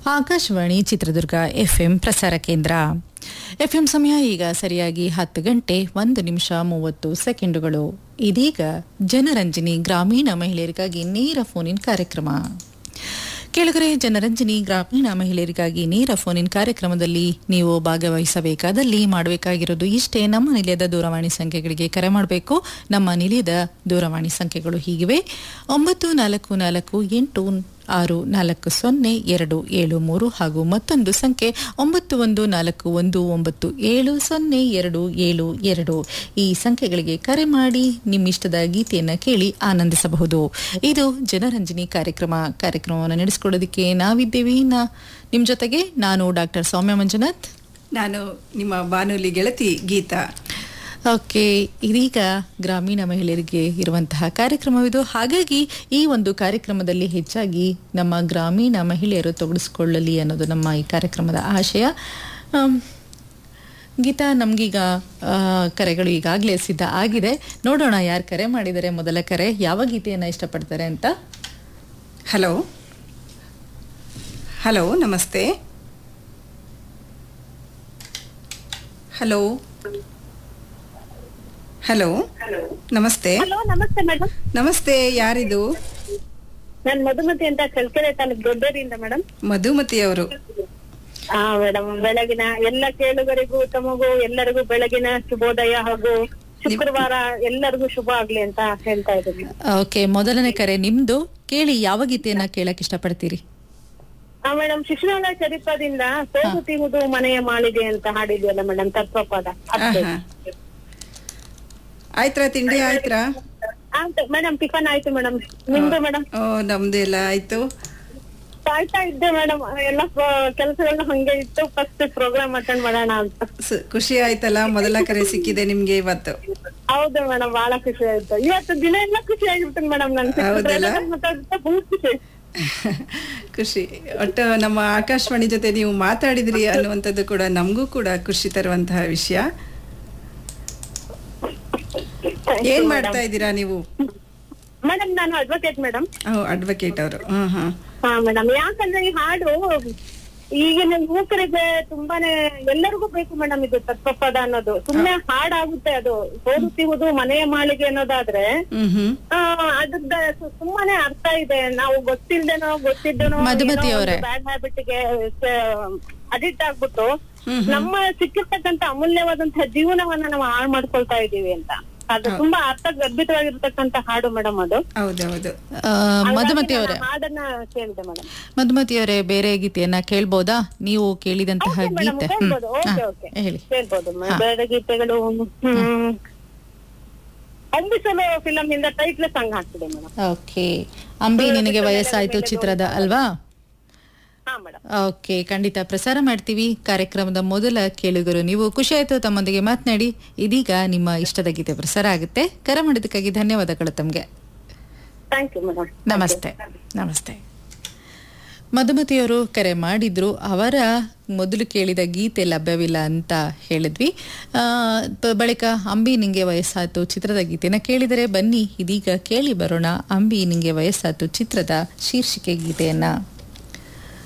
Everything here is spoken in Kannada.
ಆಕಾಶವಾಣಿ ಚಿತ್ರದುರ್ಗ ಎಫ್ಎಂ ಪ್ರಸಾರ ಕೇಂದ್ರ ಎಫ್ಎಂ ಸಮಯ ಈಗ ಸರಿಯಾಗಿ ಹತ್ತು ಗಂಟೆ ಒಂದು ನಿಮಿಷ ಮೂವತ್ತು ಸೆಕೆಂಡುಗಳು ಇದೀಗ ಜನರಂಜನಿ ಗ್ರಾಮೀಣ ಮಹಿಳೆಯರಿಗಾಗಿ ನೇರ ಫೋನಿನ್ ಕಾರ್ಯಕ್ರಮ ಕೆಳಗರೆ ಜನರಂಜನಿ ಗ್ರಾಮೀಣ ಮಹಿಳೆಯರಿಗಾಗಿ ನೇರ ಫೋನಿನ್ ಕಾರ್ಯಕ್ರಮದಲ್ಲಿ ನೀವು ಭಾಗವಹಿಸಬೇಕಾದಲ್ಲಿ ಮಾಡಬೇಕಾಗಿರೋದು ಇಷ್ಟೇ ನಮ್ಮ ನಿಲಯದ ದೂರವಾಣಿ ಸಂಖ್ಯೆಗಳಿಗೆ ಕರೆ ಮಾಡಬೇಕು ನಮ್ಮ ನಿಲಯದ ದೂರವಾಣಿ ಸಂಖ್ಯೆಗಳು ಹೀಗಿವೆ ಒಂಬತ್ತು ನಾಲ್ಕು ನಾಲ್ಕು ಎಂಟು ಆರು ನಾಲ್ಕು ಸೊನ್ನೆ ಎರಡು ಏಳು ಮೂರು ಹಾಗೂ ಮತ್ತೊಂದು ಸಂಖ್ಯೆ ಒಂಬತ್ತು ಒಂದು ನಾಲ್ಕು ಒಂದು ಒಂಬತ್ತು ಏಳು ಸೊನ್ನೆ ಎರಡು ಏಳು ಎರಡು ಈ ಸಂಖ್ಯೆಗಳಿಗೆ ಕರೆ ಮಾಡಿ ನಿಮ್ಮಿಷ್ಟದ ಗೀತೆಯನ್ನು ಕೇಳಿ ಆನಂದಿಸಬಹುದು ಇದು ಜನರಂಜನಿ ಕಾರ್ಯಕ್ರಮ ಕಾರ್ಯಕ್ರಮವನ್ನು ನಡೆಸಿಕೊಡೋದಕ್ಕೆ ನಾವಿದ್ದೇವೆ ನಾ ನಿಮ್ಮ ಜೊತೆಗೆ ನಾನು ಡಾಕ್ಟರ್ ಸೌಮ್ಯ ಮಂಜುನಾಥ್ ನಾನು ನಿಮ್ಮ ಬಾನುಲಿ ಗೆಳತಿ ಗೀತಾ ಓಕೆ ಇದೀಗ ಗ್ರಾಮೀಣ ಮಹಿಳೆಯರಿಗೆ ಇರುವಂತಹ ಕಾರ್ಯಕ್ರಮವಿದು ಹಾಗಾಗಿ ಈ ಒಂದು ಕಾರ್ಯಕ್ರಮದಲ್ಲಿ ಹೆಚ್ಚಾಗಿ ನಮ್ಮ ಗ್ರಾಮೀಣ ಮಹಿಳೆಯರು ತೊಡಗಿಸ್ಕೊಳ್ಳಲಿ ಅನ್ನೋದು ನಮ್ಮ ಈ ಕಾರ್ಯಕ್ರಮದ ಆಶಯ ಆಮ್, ಗೀತಾ ನಮಗೀಗ ಆ, ಕರೆಗಳು ಈಗಾಗಲೇ ಸಿದ್ಧ ಆಗಿದೆ ನೋಡೋಣ ಯಾರು ಕರೆ ಮಾಡಿದ್ದಾರೆ ಮೊದಲ ಕರೆ ಯಾವ ಗೀತೆಯನ್ನು ಇಷ್ಟಪಡ್ತಾರೆ ಅಂತ ಹಲೋ ಹಲೋ ನಮಸ್ತೆ ಹಲೋ ಹಲೋ ನಮಸ್ತೆ ಹಲೋ ನಮಸ್ತೆ ಮೇಡಮ್ ನಮಸ್ತೆ ಯಾರಿದು ನಾನ್ ಮಧುಮತಿ ಅಂತ ಚಳ್ಳಕೆರೆ ತಾಲೂಕ್ ದೊಡ್ಡೇರಿಯಿಂದ ಮೇಡಮ್ ಮಧುಮತಿ ಅವರು ಹಾ ಮೇಡಮ್ ಬೆಳಗಿನ ಎಲ್ಲ ಕೇಳುಗರಿಗೂ ತಮಗೂ ಎಲ್ಲರಿಗೂ ಬೆಳಗಿನ ಶುಭೋದಯ ಹಾಗೂ ಶುಕ್ರವಾರ ಎಲ್ಲರಿಗೂ ಶುಭ ಆಗ್ಲಿ ಅಂತ ಹೇಳ್ತಾ ಇದ್ದೀನಿ ಓಕೆ ಮೊದಲನೇ ಕರೆ ನಿಮ್ದು ಕೇಳಿ ಯಾವ ಗೀತೆಯನ್ನ ಕೇಳಕ್ ಇಷ್ಟಪಡ್ತೀರಿ ಹಾ ಮೇಡಮ್ ಶಿಶುನಾಳ ಚರಿತ್ರದಿಂದ ಸೋಗುತ್ತಿರುವುದು ಮನೆಯ ಮಾಳಿಗೆ ಅಂತ ಹಾಡಿದ್ಯಲ್ಲ ಮೇಡಮ್ ತತ್ವಪದ ಅಷ್ಟೇ. ಆಹಾ. ಆಯ್ತ್ರಾ ತಿಂಡಿ ಆಯ್ತ್ರಾ ಆಯ್ತು ಮೇಡಮ್ ಟಿಫನ್ ಆಯ್ತು ಮೇಡಮ್ ನಿಮ್ದು ಮೇಡಮ್ ಓ ನಮ್ದು ಎಲ್ಲ ಆಯ್ತು ಕಾಯ್ತಾ ಇದ್ದೆ ಮೇಡಮ್ ಎಲ್ಲ ಕೆಲಸಗಳನ್ನ ಹಂಗೆ ಇತ್ತು ಫಸ್ಟ್ ಪ್ರೋಗ್ರಾಮ್ ಅಟೆಂಡ್ ಮಾಡೋಣ ಅಂತ ಸ- ಖುಷಿ ಆಯ್ತಲ್ಲ ಮೊದಲ ಕರೆ ಸಿಕ್ಕಿದೆ ನಿಮ್ಗೆ ಇವತ್ತು ಹೌದು ಮೇಡಮ್ ಬಹಳ ಖುಷಿ ಆಯ್ತು ಇವತ್ತು ದಿನ ಎಲ್ಲ ಖುಷಿ ಆಗಿಬಿಡ್ತೀನಿ ಮೇಡಮ್ ನನ್ ಹೌದಲ್ಲ? ಮಾತಾಡ್ತಾ ಫುಲ್ ಖುಷಿ ಖುಷಿ ಒಟ್ಟು ನಮ್ಮ ಆಕಾಶವಾಣಿ ಜೊತೆ ನೀವು ಮಾತಾಡಿದ್ರಿ ಅನ್ನುವಂಥದ್ದು ಕೂಡ ನಮಗೂ ಕೂಡ ಖುಷಿ ತರುವಂತಹ ವಿಷಯ ಏನ್ ಮಾಡ್ತಾ ಇದ್ದೀರಾ ನೀವು ಮೇಡಮ್ ನಾನು ಅಡ್ವೊಕೇಟ್ ಮೇಡಮ್ ಅಡ್ವೊಕೇಟ್ ಅವರು ಹ್ಮ್ ಹ್ಮ್ ಹಾ ಮೇಡಮ್ ಯಾಕಂದ್ರೆ ಈ ಹಾಡು ಈಗಿನ ಯುವಕರಿಗೆ ತುಂಬಾನೇ ಎಲ್ಲರಿಗೂ ಬೇಕು ಮೇಡಮ್ ಇದು ತತ್ವಪದ ಅನ್ನೋದು ಸುಮ್ನೆ ಹಾಡಾಗುತ್ತೆ ಅದು ಓದುತ್ತಿರುವುದು ಮನೆಯ ಮಾಳಿಗೆ ಅನ್ನೋದಾದ್ರೆ ಹ್ಮ್ ಹ್ಮ್ ಆ, ಅದ್ರದ್ದು ಸು- ತುಂಬಾನೇ ಅರ್ಥ ಇದೆ ನಾವು ಗೊತ್ತಿಲ್ದೇನೋ ಗೊತ್ತಿದ್ದೇನೋ ಮಧುಮತಿ ಅವರೇ. ಬ್ಯಾಡ್ ಹ್ಯಾಬಿಟ್ ಗೆ ಅಡಿಕ್ಟ್ ಆಗ್ಬಿಟ್ಟು ಹ್ಮ್ ನಮ್ಮ ಸಿಕ್ಕಿರ್ತಕ್ಕಂತ ಅಮೂಲ್ಯವಾದಂತಹ ಜೀವನವನ್ನ ನಾವು ಹಾಳು ಮಾಡ್ಕೊಳ್ತಾ ಇದೀವಿ ಅಂತ ಅದು ತುಂಬಾ ಅರ್ಥ ಗರ್ಭಿತವಾಗಿರ್ತಕ್ಕಂತ ಹಾಡು ಮೇಡಮ್ ಅದು ಹೌದೌದು ಆ, ಮಧುಮತಿ ಹಾಗಾಗಿ ಅವರೇ ನಾನು ಹಾಡನ್ನ ಕೇಳಿದೆ ಮೇಡಮ್ ಮಧುಮತಿ ಅವರೇ ಬೇರೆ ಗೀತೆಯನ್ನ ಕೇಳ್ಬೋದಾ ನೀವು ಕೇಳಿದಂತಹ ಮೇಡಮ್ ಗೀತೆ ಹ್ಮ್ ಕೇಳ್ಬೋದು ಹಾ, ಓಕೆ ಓಕೆ ಹೇಳಿ ಕೇಳ್ಬೋದು ಬೇರೆ ಗೀತೆಗಳು ಹ್ಮ್ ಅಂಬಿಸಲು ಫಿಲಂ ಇಂದ ಟೈಟ್ಲ್ ಸಾಂಗ್ ಹಾಕ್ತಿದೆ ಮೇಡಮ್ ಓಕೆ ಅಂಬಿ ನಿನಗೆ ವಯಸ್ಸಾಯ್ತು ಚಿತ್ರದ ಅಲ್ವಾ ಹಾ ಮೇಡಮ್ ಓಕೆ ಖಂಡಿತ ಪ್ರಸಾರ ಮಾಡ್ತೀವಿ ಕಾರ್ಯಕ್ರಮದ ಮೊದಲ ಕೇಳುಗರು ನೀವು ಖುಷಿ ಆಯ್ತು ತಮ್ಮೊಂದಿಗೆ ಮಾತನಾಡಿ ಇದೀಗ ನಿಮ್ಮ ಇಷ್ಟದ ಗೀತೆ ಪ್ರಸಾರ ಆಗುತ್ತೆ ಕರೆ ಮಾಡಿದ್ದಕ್ಕಾಗಿ ಧನ್ಯವಾದಗಳು ತಮಗೆ ಥ್ಯಾಂಕ್ ಯು ಮೇಡಮ್ ನಮಸ್ತೆ ನಮಸ್ತೆ ಮಧುಮತಿಯವರು ಕರೆ ಮಾಡಿದ್ರು ಅವರ ಮೊದಲು ಕೇಳಿದ ಗೀತೆ ಲಭ್ಯವಿಲ್ಲ ಅಂತ ಹೇಳಿದ್ವಿ ಆ, ಬ- ಬಳಿಕ ಅಂಬಿ ನಿಂಗೆ ವಯಸ್ಸಾಯ್ತು ಚಿತ್ರದ ಗೀತೆನ ಕೇಳಿದರೆ ಬನ್ನಿ ಇದೀಗ ಕೇಳಿ ಬರೋಣ ಅಂಬಿ ನಿಂಗೆ ವಯಸ್ಸಾಯ್ತು ಚಿತ್ರದ ಶೀರ್ಷಿಕೆ ಗೀತೆಯನ್ನ